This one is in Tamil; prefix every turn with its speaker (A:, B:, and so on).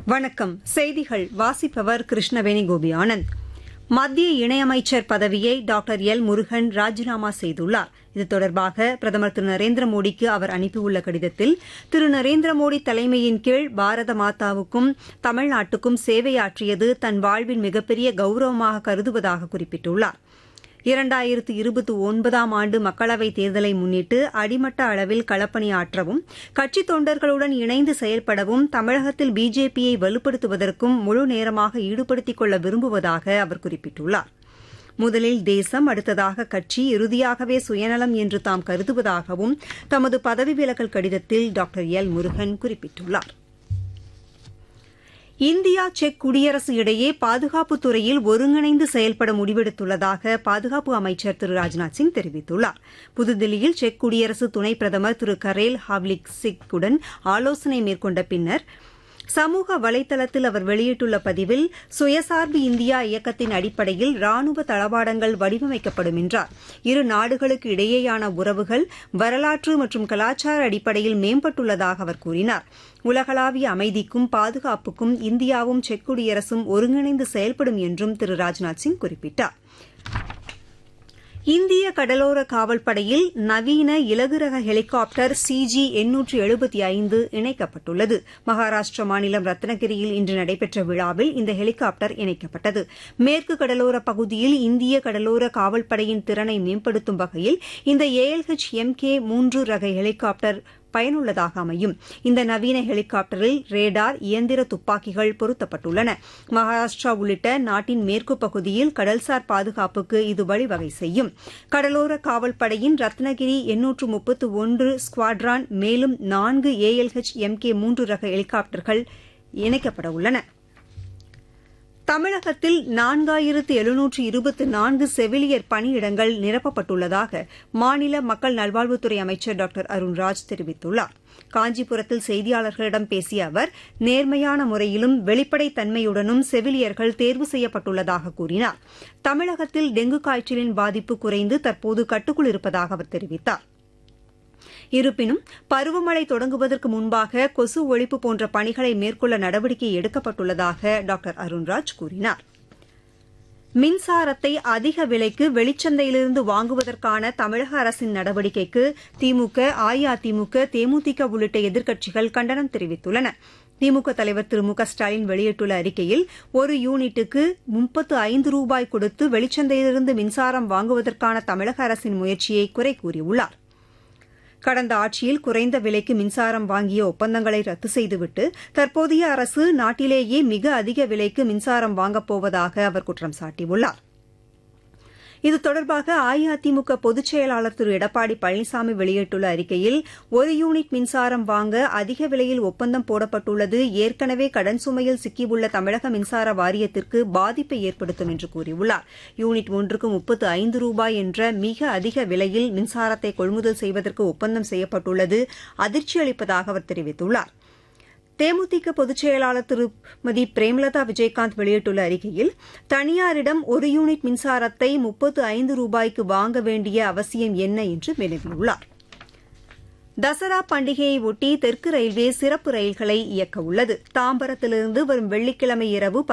A: வணக்கம் செய்திகள் வாசிப்பவர் கிருஷ்ணவேணி கோபி ஆனந்த் மத்திய இணையமைச்சர் பதவியை டாக்டர் எல் முருகன் ராஜினாமா செய்துள்ளார் இது தொடர்பாக பிரதமர் திரு நரேந்திர மோடிக்கு அவர் அனுப்பியுள்ள கடிதத்தில் திரு நரேந்திர மோடி தலைமையின் கீழ் பாரத மாதாவுக்கும் தமிழ்நாட்டுக்கும் சேவையாற்றியது தன் வாழ்வின் மிகப்பெரிய கௌரவமாக கருதுவதாக குறிப்பிட்டுள்ளார் இரண்டாயிரத்து இருபத்தி ஒன்பதாம் ஆண்டு மக்களவைத் தேர்தலை முன்னிட்டு அடிமட்ட அளவில் களப்பணியாற்றவும் கட்சித் தொண்டர்களுடன் இணைந்து செயல்படவும் தமிழகத்தில் பிஜேபியை வலுப்படுத்துவதற்கும் முழு நேரமாக ஈடுபடுத்திக் கொள்ள விரும்புவதாக அவர் குறிப்பிட்டுள்ளார் முதலில் தேசம் அடுத்ததாக கட்சி இறுதியாகவே சுயநலம் என்று தாம் கருதுவதாகவும் தமது பதவி விலகல் கடிதத்தில் டாக்டர் எல் முருகன் குறிப்பிட்டுள்ளார் இந்தியா செக் குடியரசு இடையே பாதுகாப்புத் துறையில் ஒருங்கிணைந்து செயல்பட முடிவெடுத்துள்ளதாக பாதுகாப்பு அமைச்சர் திரு ராஜ்நாத் சிங் தெரிவித்துள்ளார் புதுதில்லியில் செக் குடியரசு துணைப் பிரதமர் திரு கரேல் ஹாவ்லிக் சிக்குடன் ஆலோசனை மேற்கொண்ட பின்னர் சமூக வலைதளத்தில் அவர் வெளியிட்டுள்ள பதிவில் சுயசார்பு இந்தியா இயக்கத்தின் அடிப்படையில் ராணுவ தளவாடங்கள் வடிவமைக்கப்படும் என்றார் இரு நாடுகளுக்கு இடையேயான உறவுகள் வரலாற்று மற்றும் கலாச்சார அடிப்படையில் மேம்பட்டுள்ளதாக அவர் கூறினார் உலகளாவிய அமைதிக்கும் பாதுகாப்புக்கும் இந்தியாவும் செக் குடியரசும் ஒருங்கிணைந்து செயல்படும் என்றும் திரு ராஜ்நாத் சிங் குறிப்பிட்டார் இந்திய கடலோர காவல்படையில் நவீன இலகுரக ஹெலிகாப்டர் சிஜி எண்ணூற்று எழுபத்தி ஐந்து இணைக்கப்பட்டுள்ளது மகாராஷ்டிரா மாநிலம் ரத்னகிரியில் இன்று நடைபெற்ற விழாவில் இந்த ஹெலிகாப்டர் இணைக்கப்பட்டது மேற்கு கடலோர பகுதியில் இந்திய கடலோர காவல்படையின் திறனை மேம்படுத்தும் வகையில் இந்த ஏஎல்ஹெச் எம் கே மூன்று ரக ஹெலிகாப்டர் பயனுள்ளதாக அமையும் இந்த நவீன ஹெலிகாப்டரில் ரேடார் இயந்திர துப்பாக்கிகள் பொருத்தப்பட்டுள்ளன மகாராஷ்டிரா உள்ளிட்ட நாட்டின் மேற்கு பகுதியில் கடல்சார் பாதுகாப்புக்கு இது வழிவகை செய்யும் கடலோர காவல்படையின் ரத்னகிரி எண்ணூற்று முப்பத்து ஒன்று ஸ்குவாட்ரான் மேலும் நான்கு ஏஎல்ஹெச் எம் கே மூன்று ரக ஹெலிகாப்டர்கள் இணைக்கப்பட உள்ளன தமிழகத்தில் நான்காயிரத்து எழுநூற்று இருபத்தி நான்கு செவிலியர் பணியிடங்கள் நிரப்பப்பட்டுள்ளதாக மாநில மக்கள் நல்வாழ்வுத்துறை அமைச்சர் டாக்டர் அருண்ராஜ் தெரிவித்துள்ளார் காஞ்சிபுரத்தில் செய்தியாளர்களிடம் பேசிய அவர் நேர்மையான முறையிலும் வெளிப்படைத் தன்மையுடனும் செவிலியர்கள் தேர்வு செய்யப்பட்டுள்ளதாக கூறினார் தமிழகத்தில் டெங்கு காய்ச்சலின் பாதிப்பு குறைந்து தற்போது கட்டுக்குள் இருப்பதாக அவர் தெரிவித்தார் இருப்பினும் பருவமழை தொடங்குவதற்கு முன்பாக கொசு ஒழிப்பு போன்ற பணிகளை மேற்கொள்ள நடவடிக்கை எடுக்கப்பட்டுள்ளதாக டாக்டர் அருண்ராஜ் கூறினார் மின்சாரத்தை அதிக விலைக்கு வெளிச்சந்தையிலிருந்து வாங்குவதற்கான தமிழக அரசின் நடவடிக்கைக்கு திமுக அஇஅதிமுக தேமுதிக உள்ளிட்ட எதிர்க்கட்சிகள் கண்டனம் தெரிவித்துள்ளன திமுக தலைவர் திரு மு க ஸ்டாலின் வெளியிட்டுள்ள அறிக்கையில் ஒரு யூனிட்டுக்கு முப்பத்து ஐந்து ரூபாய் கொடுத்து வெளிச்சந்தையிலிருந்து மின்சாரம் வாங்குவதற்கான தமிழக அரசின் முயற்சியை குறை கூறியுள்ளார் கடந்த ஆட்சியில் குறைந்த விலைக்கு மின்சாரம் வாங்கிய ஒப்பந்தங்களை ரத்து செய்துவிட்டு தற்போதைய அரசு நாட்டிலேயே மிக அதிக விலைக்கு மின்சாரம் வாங்கப் போவதாக அவர் குற்றம் சாட்டியுள்ளார் இது தொடர்பாக அஇஅதிமுக பொதுச் செயலாளர் திரு எடப்பாடி பழனிசாமி வெளியிட்டுள்ள அறிக்கையில் ஒரு யூனிட் மின்சாரம் வாங்க அதிக விலையில் ஒப்பந்தம் போடப்பட்டுள்ளது ஏற்கனவே கடன் சுமையில் சிக்கியுள்ள தமிழக மின்சார வாரியத்திற்கு பாதிப்பை ஏற்படுத்தும் என்று கூறியுள்ளார் யூனிட் ஒன்றுக்கு முப்பத்து ஐந்து ரூபாய் என்ற மிக அதிக விலையில் மின்சாரத்தை கொள்முதல் செய்வதற்கு ஒப்பந்தம் செய்யப்பட்டுள்ளது அதிர்ச்சி அளிப்பதாக அவர் தெரிவித்துள்ளார் தேமுதிக பொதுச் செயலாளர் திருமதி பிரேமலதா விஜயகாந்த் வெளியிட்டுள்ள அறிக்கையில் தனியாரிடம் ஒரு யூனிட் மின்சாரத்தை முப்பத்து ஐந்து ரூபாய்க்கு வாங்க வேண்டிய அவசியம் என்ன என்று வினவியுள்ளார் தசரா பண்டிகையை ஒட்டி தெற்கு ரயில்வே சிறப்பு ரயில்களை இயக்க உள்ளது தாம்பரத்திலிருந்து வரும் வெள்ளிக்கிழமை இரவு